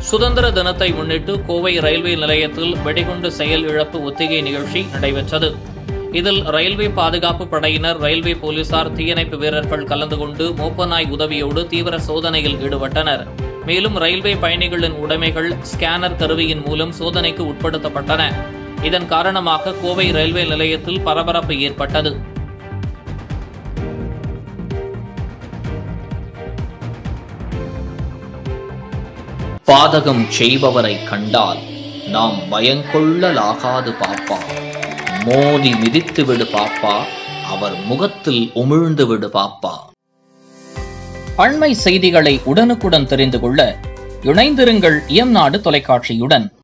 சுதந்திர தினத்தை முன்னிட்டு கோவை ரயில்வே நிலையத்தில் வெடிகுண்டு செயல் இழப்பு ஒத்திகை நிகழ்ச்சி நடைபெற்றது இதில் ரயில்வே பாதுகாப்பு படையினர் ரயில்வே போலீசார் தீயணைப்பு வீரர்கள் கலந்து கொண்டு மோப்பநாய் உதவியோடு தீவிர சோதனையில் ஈடுபட்டனர் மேலும் ரயில்வே பயணிகளின் உடைமைகள் ஸ்கேனர் கருவியின் மூலம் சோதனைக்கு உட்படுத்தப்பட்டன இதன் காரணமாக கோவை ரயில்வே நிலையத்தில் பரபரப்பு ஏற்பட்டது பாதகம் செய்பவரை கண்டால் நாம் பயங்கொள்ளலாகாது பாப்பா மோதி மிதித்து விடு பாப்பா அவர் முகத்தில் உமிழ்ந்து விடு பாப்பா அண்மை செய்திகளை உடனுக்குடன் தெரிந்து கொள்ள இணைந்திருங்கள் இயம்நாடு தொலைக்காட்சியுடன்